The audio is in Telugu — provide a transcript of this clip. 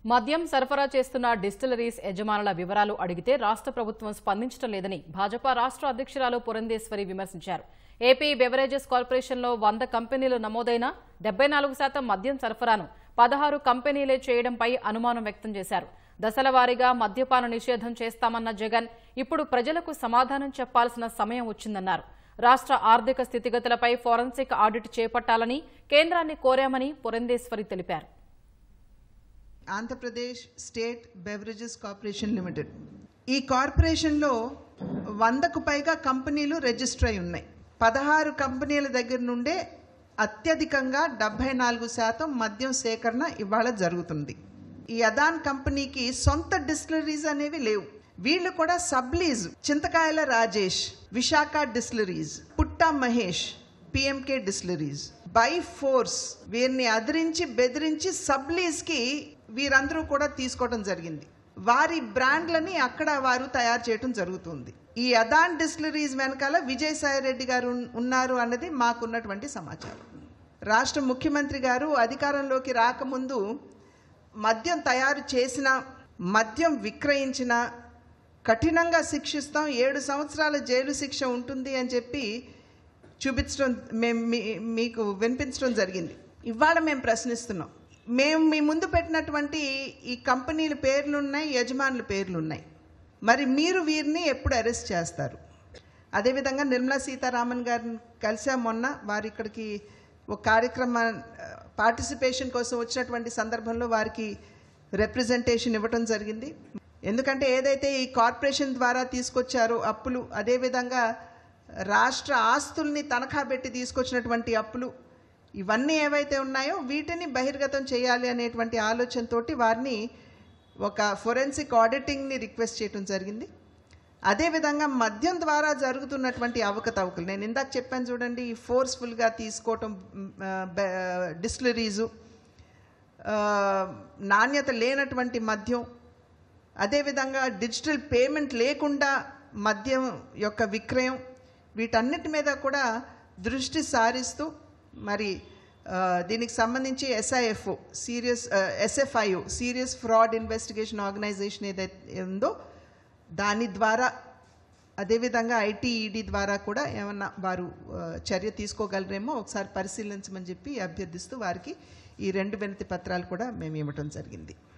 మద్యం సరఫరా చేస్తున్న డిస్టిలరీస్ యజమానుల వివరాలు అడిగితే రాష్ట్ర ప్రభుత్వం స్పందించడం లేదని భాజపా రాష్ట్ర అధ్యక్షురాలు పురంధేశ్వరి విమర్శించారు ఏపీ బెవరేజెస్ కార్పొరేషన్లో వంద కంపెనీలు నమోదైన డెబ్బై నాలుగు శాతం మద్యం సరఫరాను పదహారు కంపెనీలే చేయడంపై అనుమానం వ్యక్తం చేశారు దశల వారీగా మద్యపాన నిషేధం చేస్తామన్న జగన్ ఇప్పుడు ప్రజలకు సమాధానం చెప్పాల్సిన సమయం వచ్చిందన్నారు రాష్ట్ర ఆర్థిక స్థితిగతులపై ఫోరెన్సిక్ ఆడిట్ చేపట్టాలని కేంద్రాన్ని కోరామని పురంధేశ్వరి తెలిపారు Andhra Pradesh state beverages corporation limited ఈ కార్పొరేషన్లో వందకు పైగా కంపెనీలు రిజిస్టర్ అయి ఉన్నాయి పదహారు కంపెనీల దగ్గర నుండే అత్యధికంగా డెబ్బై నాలుగు శాతం మద్యం సేకరణ ఇవాళ జరుగుతుంది ఈ అదాన్ కంపెనీకి సొంత డిస్టిలరీస్ అనేవి లేవు వీళ్ళు కూడా sublease Chintakayala Rajesh Visakha distilleries Putta Mahesh PMK distilleries by force వీరిని అదిరించి బెదిరించి సబ్లీజ్కి వీరందరూ కూడా తీసుకోవడం జరిగింది వారి బ్రాండ్లని అక్కడ వారు తయారు చేయడం జరుగుతుంది ఈ అదాన్ డిస్టిలరీస్ వెనకాల విజయసాయి రెడ్డి గారు ఉన్- ఉన్నారు అన్నది మాకున్నటువంటి సమాచారం రాష్ట్ర ముఖ్యమంత్రి గారు అధికారంలోకి రాకముందు మద్యం తయారు చేసిన మద్యం విక్రయించిన కఠినంగా శిక్షిస్తాం ఏడు సంవత్సరాల జైలు శిక్ష ఉంటుంది అని చెప్పి చూపించడం మేము మీ- మీకు వినిపించడం జరిగింది ఇవాళ మేము ప్రశ్నిస్తున్నాం మేము మీ ముందు పెట్టినటువంటి ఈ కంపెనీల పేర్లు ఉన్నాయి యజమానుల పేర్లు ఉన్నాయి మరి మీరు వీరిని ఎప్పుడు అరెస్ట్ చేస్తారు అదేవిధంగా నిర్మలా సీతారామన్ గారిని కలిసా మొన్న వారు ఇక్కడికి ఒక కార్యక్రమ పార్టిసిపేషన్ కోసం వచ్చినటువంటి సందర్భంలో వారికి రిప్రజెంటేషన్ ఇవ్వటం జరిగింది ఎందుకంటే ఏదైతే ఈ కార్పొరేషన్ ద్వారా తీసుకొచ్చారో అప్పులు అదేవిధంగా రాష్ట్ర ఆస్తుల్ని తనఖా పెట్టి తీసుకొచ్చినటువంటి అప్పులు ఇవన్నీ ఏవైతే ఉన్నాయో వీటిని బహిర్గతం చేయాలి అనేటువంటి ఆలోచనతోటి వారిని ఒక ఫొరెన్సిక్ ఆడిటింగ్ని రిక్వెస్ట్ చేయడం జరిగింది అదేవిధంగా మద్యం ద్వారా జరుగుతున్నటువంటి అవకతవకలు నేను ఇందాక చెప్పాను చూడండి ఈ ఫోర్స్ఫుల్గా తీసుకోవటం డిస్టిలరీజు నాణ్యత లేనటువంటి మద్యం అదేవిధంగా డిజిటల్ పేమెంట్ లేకుండా మద్యం యొక్క విక్రయం వీటన్నిటి మీద కూడా దృష్టి సారిస్తూ మరి ఆ, దీనికి సంబంధించి SIF serious SFI serious fraud investigation organisation ఏదైతే ఉందో దాని ద్వారా అదేవిధంగా ఐటీఈడి ద్వారా కూడా ఏమన్నా వారు ఆ, చర్య తీసుకోగలరేమో ఒకసారి పరిశీలించమని చెప్పి అభ్యర్థిస్తూ వారికి ఈ రెండు వినతి పత్రాలు కూడా మేము ఇవ్వటం జరిగింది